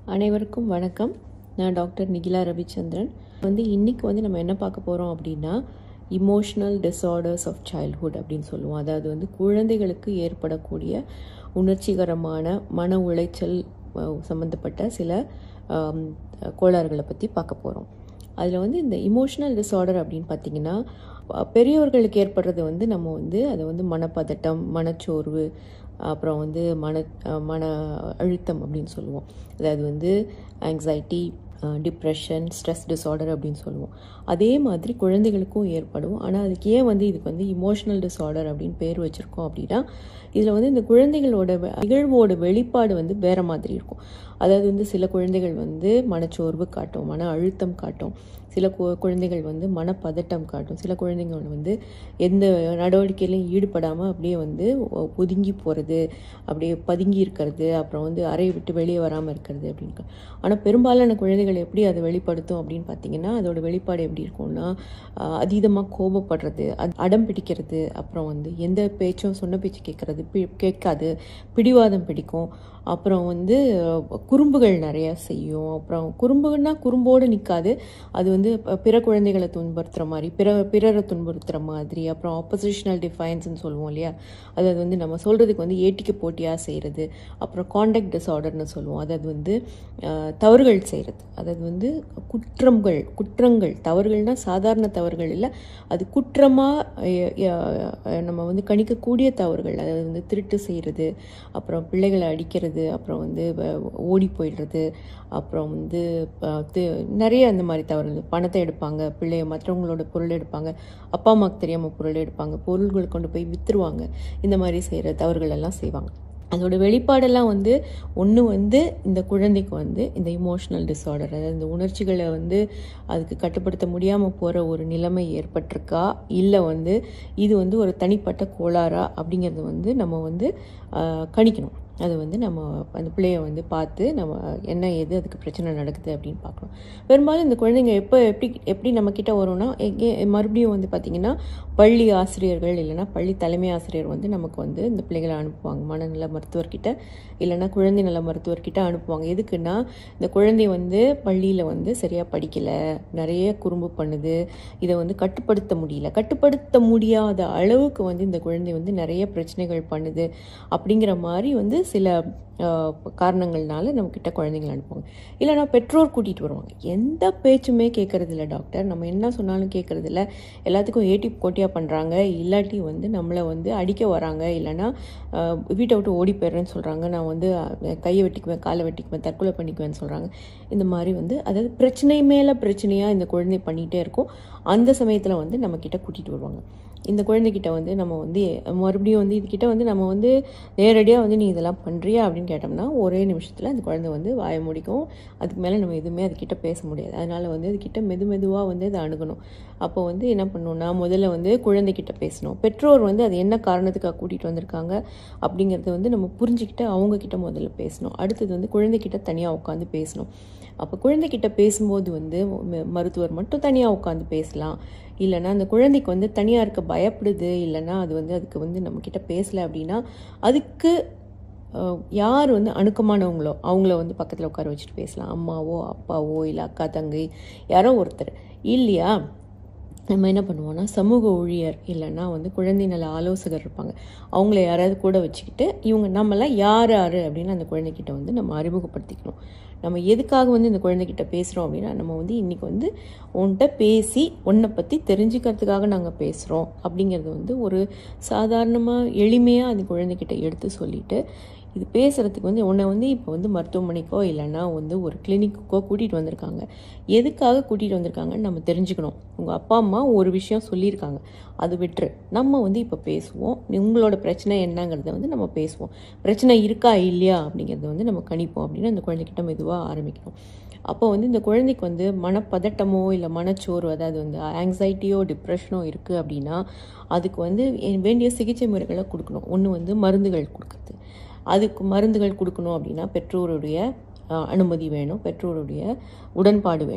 அனைவருக்கும் வணக்கம் நான் டாக்டர் நிகிலா ரவிச்சந்திரன் வந்து இன்னைக்கு வந்து நம்ம என்ன பார்க்க போகிறோம் அப்படின்னா இமோஷனல் டிஸார்டர்ஸ் ஆஃப் சைல்ட்ஹுட் அப்படின்னு சொல்லுவோம் அதாவது வந்து குழந்தைகளுக்கு ஏற்படக்கூடிய உணர்ச்சிகரமான மன உளைச்சல் அஹ், சம்பந்தப்பட்ட சில ஆம், கோளாறுகளை பற்றி பார்க்க போகிறோம் அதில் வந்து இந்த இமோஷனல் டிஸார்டர் அப்படின்னு பார்த்தீங்கன்னா அஹ், பெரியவர்களுக்கு ஏற்படுறது வந்து நம்ம வந்து அதை வந்து மனப்பதட்டம் மனச்சோர்வு அப்புறம் வந்து மன அஹ், மன அழுத்தம் அப்படின்னு சொல்லுவோம் அதாவது வந்து ஆங்ஸைட்டி டிப்ரெஷன் ஸ்ட்ரெஸ் டிஸார்டர் அப்படின்னு சொல்லுவோம் அதே மாதிரி குழந்தைகளுக்கும் ஏற்படும் ஆனால் அதுக்கு ஏன் வந்து இதுக்கு வந்து இமோஷனல் டிஸார்டர் அப்படின்னு பேர் வச்சுருக்கோம் அப்படின்னா இதில் வந்து இந்த குழந்தைகளோட வெ- நிகழ்வோட வெளிப்பாடு வந்து வேற மாதிரி இருக்கும் அதாவது வந்து சில குழந்தைகள் வந்து மனச்சோர்வு காட்டும் மன அழுத்தம் காட்டும் சில கு- குழந்தைகள் வந்து மனப்பதட்டம் காட்டும் சில குழந்தைகள் வந்து எந்த நடவடிக்கையிலையும் ஈடுபடாமல் அப்படியே வந்து ஒ- ஒதுங்கி போகிறது அப்படியே பதுங்கி இருக்கிறது அப்புறம் வந்து அறையை விட்டு வெளியே வராமல் இருக்கிறது அப்படின்னு ஆனால் பெரும்பாலான குழந்தைகள் எப்படி அதை வெளிப்படுத்தும் அப்படின்னு பார்த்தீங்கன்னா அதோட வெளிப்பாடு எப்படி இருக்கும்னா அதீதமாக கோபப்படுறது அது அடம் பிடிக்கிறது அப்புறம் வந்து எந்த பேச்சும் சொன்ன பேச்சு கேட்கறது பி கேட்காது பிடிவாதம் பிடிக்கும் அப்புறம் வந்து அஹ், குறும்புகள் நிறைய செய்யும் அப்புறம் குறும்புன்னா குறும்போடு நிற்காது அது வந்து ப- பிற குழந்தைகளை துன்புறுத்துற மாதிரி பிற பிறரை துன்புறுத்துற மாதிரி அப்புறம் ஆப்போசிஷனல் டிஃபைன்ஸ்னு சொல்லுவோம் இல்லையா அதாவது வந்து நம்ம சொல்கிறதுக்கு வந்து ஏட்டிக்கு போட்டியாக செய்கிறது அப்புறம் காண்டாக்ட் டிஸார்டர்னு சொல்லுவோம் அதாவது வந்து அஹ், தவறுகள் செய்கிறது அதாவது வந்து குற்றங்கள் குற்றங்கள் தவறுகள்னா சாதாரண தவறுகள் இல்லை அது குற்றமாக நம்ம வந்து கணிக்கக்கூடிய தவறுகள் அதாவது வந்து திருட்டு செய்கிறது அப்புறம் பிள்ளைகளை அடிக்கிறது அப்புறம் வந்து வ- ஓடி போயிடுறது அப்புறம் வந்து அஹ், தி- நிறைய அந்த மாதிரி தவறுகள் பணத்தை எடுப்பாங்க பிள்ளைய மற்றவங்களோட பொருள் எடுப்பாங்க அப்பா அம்மாவுக்கு தெரியாமல் பொருள் எடுப்பாங்க பொருள்கள் கொண்டு போய் விற்றுருவாங்க இந்த மாதிரி செய்கிற தவறுகள் எல்லாம் செய்வாங்க அதோட வெளிப்பாடெல்லாம் வந்து ஒன்று வந்து இந்த குழந்தைக்கு வந்து இந்த இமோஷனல் டிஸார்டர் அதாவது இந்த உணர்ச்சிகளை வந்து அதுக்கு கட்டுப்படுத்த முடியாமல் போகிற ஒரு நிலைமை ஏற்பட்டிருக்கா இல்லை வந்து இது வந்து ஒரு தனிப்பட்ட கோளாறா அப்படிங்கிறது வந்து நம்ம வந்து ஆஹ், கணிக்கணும் அது வந்து நம்ம அந்த பிள்ளைய வந்து பார்த்து நம்ம என்ன ஏது அதுக்கு பிரச்சனை நடக்குது அப்படின்னு பார்க்கணும் பெரும்பாலும் இந்த குழந்தைங்க எப்போ எப்படி எப்படி நம்ம கிட்ட வரும்னா எங்கே- மறுபடியும் வந்து பார்த்திங்கன்னா பள்ளி ஆசிரியர்கள் இல்லைன்னா பள்ளி தலைமை ஆசிரியர் வந்து நமக்கு வந்து இந்த பிள்ளைகளை அனுப்புவாங்க மனநல மருத்துவர்கிட்ட இல்லைன்னா குழந்தை நல மருத்துவர்கிட்ட அனுப்புவாங்க எதுக்குன்னா இந்த குழந்தை வந்து பள்ளியில் வந்து சரியாக படிக்கலை நிறைய குறும்பு பண்ணுது இதை வந்து கட்டுப்படுத்த முடியல கட்டுப்படுத்த முடியாத அளவுக்கு வந்து இந்த குழந்தை வந்து நிறைய பிரச்சனைகள் பண்ணுது அப்படிங்கிற மாதிரி வந்து சில ஆஹ், காரணங்கள்னால நம்மக்கிட்ட குழந்தைங்களை அனுப்புவாங்க இல்லைன்னா பெற்றோர் கூட்டிகிட்டு வருவாங்க எந்த பேச்சுமே கேட்கறது இல்ல டாக்டர் நம்ம என்ன சொன்னாலும் கேட்கறது இல்ல எல்லாத்துக்கும் ஏட்டி போட்டியாக பண்ணுறாங்க இல்லாட்டி வந்து நம்மளை வந்து அடிக்க வராங்க இல்லைன்னா ஆஹ், வீட்டை விட்டு ஓடி போயிடுறேன்னு சொல்கிறாங்க நான் வந்து அஹ், கையை வெட்டிக்குவேன் காலை வெட்டிக்குவேன் தற்கொலை பண்ணிக்குவேன்னு சொல்கிறாங்க இந்த மாதிரி வந்து அதாவது பிரச்சனை மேலே பிரச்சனையாக இந்த குழந்தை பண்ணிகிட்டே இருக்கும் அந்த சமயத்தில் வந்து நம்ம கிட்ட கூட்டிகிட்டு வருவாங்க இந்த குழந்தைகிட்ட வந்து நம்ம வந்து மறுபடியும் வந்து இதுகிட்ட வந்து நம்ம வந்து நேரடியாக வந்து நீ இதெல்லாம் பண்ணுறியா அப்படின்னு கேட்டோம்னா ஒரே நிமிஷத்தில் அந்த குழந்தை வந்து வாய முடிக்கும் அதுக்கு மேலே நம்ம எதுவுமே அதுக்கிட்ட பேச முடியாது அதனால் வந்து அதுக்கிட்ட மெது மெதுவாக வந்து அதை அணுகணும் அப்போ வந்து என்ன பண்ணணும்னா முதல்ல வந்து குழந்தைகிட்ட பேசணும் பெற்றோர் வந்து அது என்ன காரணத்துக்காக கூட்டிகிட்டு வந்திருக்காங்க அப்படிங்கிறத வந்து நம்ம புரிஞ்சுக்கிட்டு அவங்கக்கிட்ட முதல்ல பேசணும் அடுத்தது வந்து குழந்தைகிட்ட தனியாக உட்காந்து பேசணும் அப்போ குழந்தைகிட்ட பேசும்போது வந்து ம- மருத்துவர் மட்டும் தனியாக உட்காந்து பேசலாம் இல்லைன்னா அந்த குழந்தைக்கு வந்து தனியாக இருக்க பயப்படுது இல்லைன்னா அது வந்து அதுக்கு வந்து நம்மக்கிட்ட பேசலை அப்படின்னா அதுக்கு அஹ், யார் வந்து அணுக்கமானவங்களோ அவங்கள வந்து பக்கத்தில் உட்கார வச்சுட்டு பேசலாம் அம்மாவோ அப்பாவோ இல்லை அக்கா தங்கை யாரோ ஒருத்தர் இல்லையா நம்ம என்ன பண்ணுவோம்னா சமூக ஊழியர் இல்லைன்னா வந்து குழந்தை நல ஆலோசகர் இருப்பாங்க அவங்கள யாராவது கூட வச்சுக்கிட்டு இவங்க நம்மளாம் யார் யார் அப்படின்னு அந்த குழந்தைகிட்ட வந்து நம்ம அறிமுகப்படுத்திக்கணும் நம்ம எதுக்காக வந்து இந்த குழந்தைகிட்ட பேசுகிறோம் அப்படின்னா நம்ம வந்து இன்றைக்கி வந்து உன்கிட்ட பேசி உன்னை பற்றி தெரிஞ்சுக்கிறதுக்காக நாங்கள் பேசுகிறோம் அப்படிங்கிறது வந்து ஒரு சாதாரணமாக எளிமையாக அந்த குழந்தைகிட்ட எடுத்து சொல்லிட்டு இது பேசுகிறதுக்கு வந்து உன்னை வந்து இப்போ வந்து மருத்துவமனைக்கோ இல்லைன்னா வந்து ஒரு கிளினிக்குக்கோ கூட்டிகிட்டு வந்திருக்காங்க எதுக்காக கூட்டிகிட்டு வந்திருக்காங்கன்னு நம்ம தெரிஞ்சுக்கணும் உங்கள் அப்பா அம்மா ஒரு விஷயம் சொல்லியிருக்காங்க அது விட்டுரு நம்ம வந்து இப்போ பேசுவோம் உங்களோட பிரச்சனை என்னங்கிறத வந்து நம்ம பேசுவோம் பிரச்சனை இருக்கா இல்லையா அப்படிங்கிறத வந்து நம்ம கணிப்போம் அப்படின்னு அந்த குழந்தைகிட்ட மெதுவாக ஆரம்பிக்கணும் அப்போ வந்து இந்த குழந்தைக்கு வந்து மனப்பதட்டமோ இல்லை மனச்சோர்வு அதாவது வந்து ஆங்ஸைட்டியோ டிப்ரெஷனோ இருக்குது அப்படின்னா அதுக்கு வந்து வேண்டிய சிகிச்சை முறைகளை கொடுக்கணும் ஒன்று வந்து மருந்துகள் கொடுக்குறது அதுக்கு மருந்துகள் கொடுக்கணும் அப்படின்னா பெற்றோருடைய அஹ், அனுமதி வேணும் பெற்றோருடைய உடன்பாடு வேண்டும்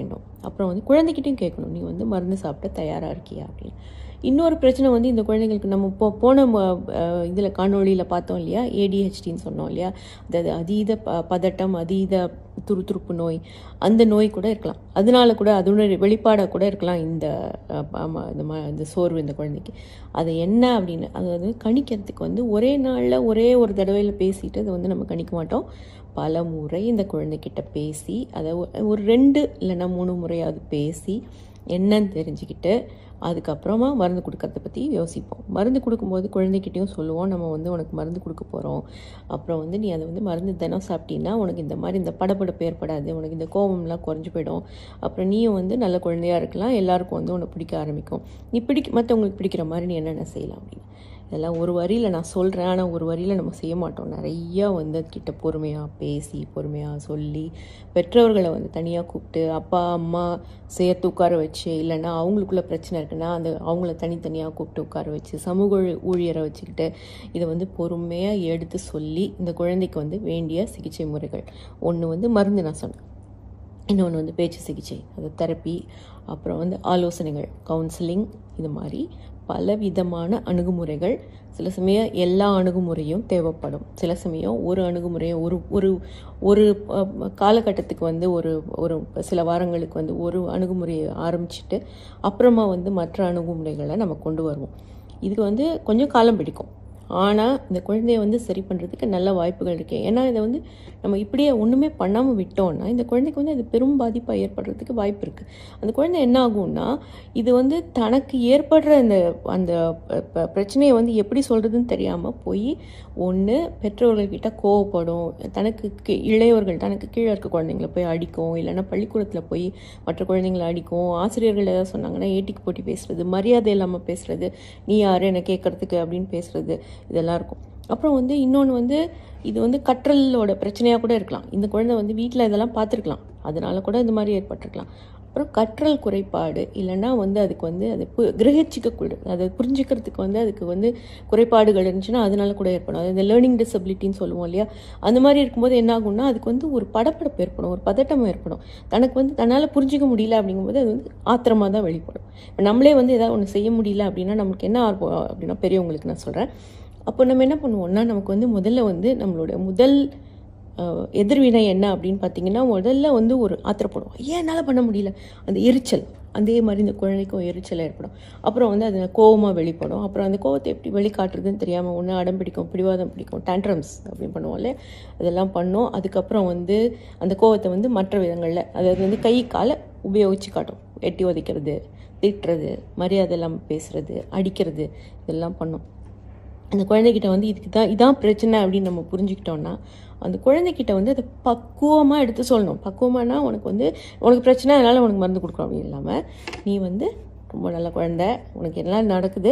அப்புறம் வந்து குழந்தைகிட்டையும் கேட்கணும் நீ வந்து மருந்து சாப்பிட தயாராக இருக்கியா அப்படின்னு இன்னொரு பிரச்சனை வந்து இந்த குழந்தைங்களுக்கு நம்ம போ போன இதில் காணொளியில் பார்த்தோம் இல்லையா ஏடிஹெச்டின்னு சொன்னோம் இல்லையா அதாவது அதீத ப பதட்டம் அதீத துருதுருப்பு நோய் அந்த நோய் கூட இருக்கலாம் அதனால கூட அதனுடைய வெளிப்பாடாக கூட இருக்கலாம் இந்த அஹ், ஆமா, இந்த ம இந்த சோர்வு இந்த குழந்தைக்கு அது என்ன அப்படின்னு அதாவது கணிக்கிறதுக்கு வந்து ஒரே நாளில் ஒரே ஒரு தடவையில் பேசிட்டு அதை வந்து நம்ம கணிக்க மாட்டோம் பல முறை இந்த குழந்தைகிட்ட பேசி அதை ஒ- ஒரு ரெண்டு இல்லைன்னா மூணு முறையாவது பேசி என்னன்னு தெரிஞ்சுக்கிட்டு அதுக்கப்புறமா மருந்து கொடுக்கறத பற்றி யோசிப்போம் மருந்து கொடுக்கும்போது குழந்தைகிட்டயும் சொல்லுவோம் நம்ம வந்து உனக்கு மருந்து கொடுக்க போகிறோம் அப்புறம் வந்து நீ அதை வந்து மருந்து தினம் சாப்பிட்டீங்கன்னா உனக்கு இந்த மாதிரி இந்த படபடப்பு ஏற்படாது உனக்கு இந்த கோபம்லாம் குறைஞ்சு போயிடும் அப்புறம் நீயும் வந்து நல்ல குழந்தையா இருக்கலாம் எல்லாருக்கும் வந்து உன்னை பிடிக்க ஆரம்பிக்கும் நீ பிடிக்க மற்றவங்களுக்கு பிடிக்கிற மாதிரி நீ என்னென்ன செய்யலாம் அப்படின்னு இதெல்லாம் ஒரு வரியில் நான் சொல்கிறேன் ஆனால் ஒரு வரியில் நம்ம செய்ய மாட்டோம் நிறையா வந்து கிட்ட பொறுமையாக பேசி பொறுமையாக சொல்லி பெற்றோர்களை வந்து தனியாக கூப்பிட்டு அப்பா அம்மா சேர்த்து உட்கார வச்சு இல்லைன்னா அவங்களுக்குள்ள பிரச்சனை இருக்குன்னா அந்த அவங்கள தனித்தனியாக கூப்பிட்டு உட்கார வச்சு சமூக ஊழி- ஊழியரை வச்சுக்கிட்டு இதை வந்து பொறுமையாக எடுத்து சொல்லி இந்த குழந்தைக்கு வந்து வேண்டிய சிகிச்சை முறைகள் ஒன்று வந்து மருந்து நான் சொன்னேன் இன்னொன்று வந்து பேச்சு சிகிச்சை அது தெரப்பி அப்புறம் வந்து ஆலோசனைகள் கவுன்சிலிங் இது மாதிரி பல விதமான அணுகுமுறைகள் சில சமயம் எல்லா அணுகுமுறையும் தேவைப்படும் சில சமயம் ஒரு அணுகுமுறையை ஒரு ஒரு ஒரு அஹ், காலகட்டத்துக்கு வந்து ஒரு ஒரு சில வாரங்களுக்கு வந்து ஒரு அணுகுமுறையை ஆரம்பிச்சுட்டு அப்புறமா வந்து மற்ற அணுகுமுறைகளை நம்ம கொண்டு வருவோம் இதுக்கு வந்து கொஞ்சம் காலம் பிடிக்கும் ஆனால் இந்த குழந்தைய வந்து சரி பண்ணுறதுக்கு நல்ல வாய்ப்புகள் இருக்கு ஏன்னா இதை வந்து நம்ம இப்படியே ஒன்றுமே பண்ணாமல் விட்டோம்னா இந்த குழந்தைக்கு வந்து அது பெரும் பாதிப்பாக ஏற்படுறதுக்கு வாய்ப்பு இருக்குது அந்த குழந்தை என்ன ஆகும்னா இது வந்து தனக்கு ஏற்படுற அந்த அந்த ப- ப- பிரச்சனையை வந்து எப்படி சொல்கிறதுன்னு தெரியாமல் போய் ஒன்று பெற்றோர்கள்கிட்ட கோவப்படும் தனக்கு கீ- இளையவர்கள் தனக்கு கீழே இருக்க குழந்தைங்கள போய் அடிக்கும் இல்லைன்னா பள்ளிக்கூடத்தில் போய் மற்ற குழந்தைங்களை அடிக்கும் ஆசிரியர்கள் ஏதாவது சொன்னாங்கன்னா ஏட்டிக்கு போட்டி பேசுறது மரியாதை இல்லாமல் பேசுறது நீ யாரு என்ன கேட்கறதுக்கு அப்படின்னு பேசுறது இதெல்லாம் இருக்கும் அப்புறம் வந்து இன்னொன்று வந்து இது வந்து கற்றலோட பிரச்சனையாக கூட இருக்கலாம் இந்த குழந்தை வந்து வீட்டில் இதெல்லாம் பார்த்துருக்கலாம் அதனால கூட இந்த மாதிரி ஏற்பட்டிருக்கலாம் அப்புறம் கற்றல் குறைபாடு இல்லைன்னா வந்து அதுக்கு வந்து அது பு கிரகிச்சிக்க கூட அதை புரிஞ்சுக்கிறதுக்கு வந்து அதுக்கு வந்து குறைபாடுகள் இருந்துச்சுன்னா அதனால கூட ஏற்படும் அது இந்த லேர்னிங் டிசபிலிட்டின்னு சொல்லுவோம் இல்லையா அந்த மாதிரி இருக்கும்போது என்ன ஆகும்னா அதுக்கு வந்து ஒரு படப்படப்பு ஏற்படும் ஒரு பதட்டம் ஏற்படும் தனக்கு வந்து தன்னால் புரிஞ்சிக்க முடியல அப்படிங்கும்போது அது வந்து ஆத்திரமாக தான் வெளிப்படும் இப்போ நம்மளே வந்து ஏதாவது ஒன்று செய்ய முடியல அப்படின்னா நமக்கு என்ன ஆகும் அப்படின்னா பெரியவங்களுக்கு நான் சொல்கிறேன் அப்போ நம்ம என்ன பண்ணுவோம்னா நமக்கு வந்து முதல்ல வந்து நம்மளோட முதல் அஹ், எதிர்வினை என்ன அப்படின்னு பார்த்தீங்கன்னா முதல்ல வந்து ஒரு ஆத்திரப்படுவோம் ஏன் என்னால் பண்ண முடியல அந்த எரிச்சல் அதே மாதிரி இந்த குழந்தைக்கும் எரிச்சல் ஏற்படும் அப்புறம் வந்து அது கோவமாக வெளிப்படும் அப்புறம் அந்த கோவத்தை எப்படி வெளிக்காட்டுறதுன்னு தெரியாமல் ஒன்று அடம் பிடிக்கும் பிடிவாதம் பிடிக்கும் டேண்ட்ரம்ஸ் அப்படின்னு பண்ணுவோம் இல்லையா அதெல்லாம் பண்ணோம் அதுக்கப்புறம் வந்து அந்த கோவத்தை வந்து மற்ற விதங்களில் அதாவது வந்து கை காலை உபயோகித்து காட்டும் எட்டி உதைக்கிறது திட்டுறது மரியாதை இல்லாமல் பேசுறது அடிக்கிறது இதெல்லாம் பண்ணும் அந்த குழந்தைகிட்ட வந்து இதுக்கு தான் இதான் பிரச்சனை அப்படின்னு நம்ம புரிஞ்சுக்கிட்டோம்னா அந்த குழந்தைகிட்ட வந்து அதை பக்குவமாக எடுத்து சொல்லணும் பக்குவமானா உனக்கு வந்து உனக்கு பிரச்சனை அதனால உனக்கு மருந்து கொடுக்குறோம் அப்படின்னு இல்லாமல் நீ வந்து ரொம்ப நல்ல குழந்தை உனக்கு எல்லாம் நடக்குது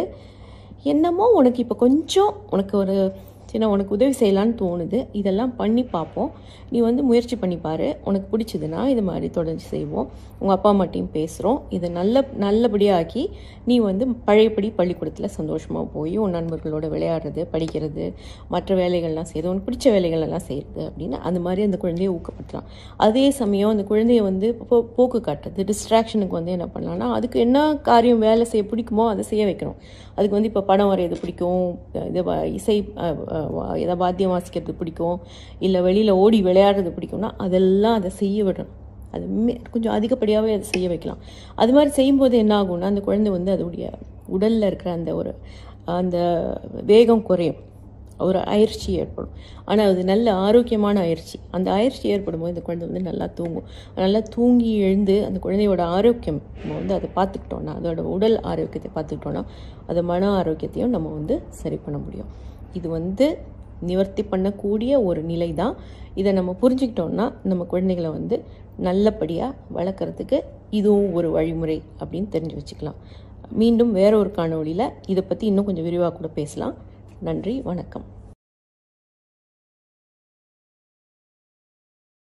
என்னமோ உனக்கு இப்போ கொஞ்சம் உனக்கு ஒரு சின்ன உனக்கு உதவி செய்யலான்னு தோணுது இதெல்லாம் பண்ணி பார்ப்போம் நீ வந்து முயற்சி பண்ணி பாரு உனக்கு பிடிச்சதுன்னா இது மாதிரி தொடர்ந்து செய்வோம் உங்கள் அப்பா அம்மாட்டையும் பேசுகிறோம் இதை நல்ல நல்லபடியாக ஆக்கி நீ வந்து பழையபடி பள்ளிக்கூடத்தில் சந்தோஷமாக போய் உன் நண்பர்களோட விளையாடுறது படிக்கிறது மற்ற வேலைகள்லாம் செய்யுது உனக்கு பிடிச்ச வேலைகள் எல்லாம் செய்கிறது அப்படின்னு அந்த மாதிரி அந்த குழந்தைய ஊக்கப்படுத்தலாம் அதே சமயம் அந்த குழந்தைய வந்து போ போக்கு காட்டுறது டிஸ்ட்ராக்ஷனுக்கு வந்து என்ன பண்ணலாம்னா அதுக்கு என்ன காரியம் வேலை செய்ய பிடிக்குமோ அதை செய்ய வைக்கணும் அதுக்கு வந்து இப்போ படம் வரைகிறது பிடிக்கும் இது வ- இசை அஹ், அஹ், வா- ஏதாவது வாத்தியம் வாசிக்கிறது பிடிக்கும் இல்லை வெளியில் ஓடி விளையாடுறது பிடிக்கும்னா அதெல்லாம் அதை செய்ய விடணும் அது மே- கொஞ்சம் அதிகப்படியாகவே அதை செய்ய வைக்கலாம் அது மாதிரி செய்யும்போது என்ன ஆகும்னா அந்த குழந்தை வந்து அதோடைய உடலில் இருக்கிற அந்த ஒரு அந்த வேகம் குறையும் ஒரு அயற்சி ஏற்படும் ஆனால் அது நல்ல ஆரோக்கியமான அயற்சி அந்த அயற்சி ஏற்படும் போது இந்த குழந்தை வந்து நல்லா தூங்கும் நல்லா தூங்கி எழுந்து அந்த குழந்தையோட ஆரோக்கியம் நம்ம வந்து அதை பார்த்துக்கிட்டோம்னா அதோட உடல் ஆரோக்கியத்தை பார்த்துக்கிட்டோம்னா அது மன ஆரோக்கியத்தையும் நம்ம வந்து சரி பண்ண முடியும் இது வந்து நிவர்த்தி பண்ணக்கூடிய ஒரு நிலை தான் இதை நம்ம புரிஞ்சுக்கிட்டோம்னா நம்ம குழந்தைகளை வந்து நல்லபடியாக வளர்க்குறதுக்கு இதுவும் ஒரு வழிமுறை அப்படின்னு தெரிஞ்சு வச்சுக்கலாம் மீண்டும் வேற ஒரு காணொளியில் இதை பற்றி இன்னும் கொஞ்சம் விரிவாக கூட பேசலாம் நன்றி வணக்கம்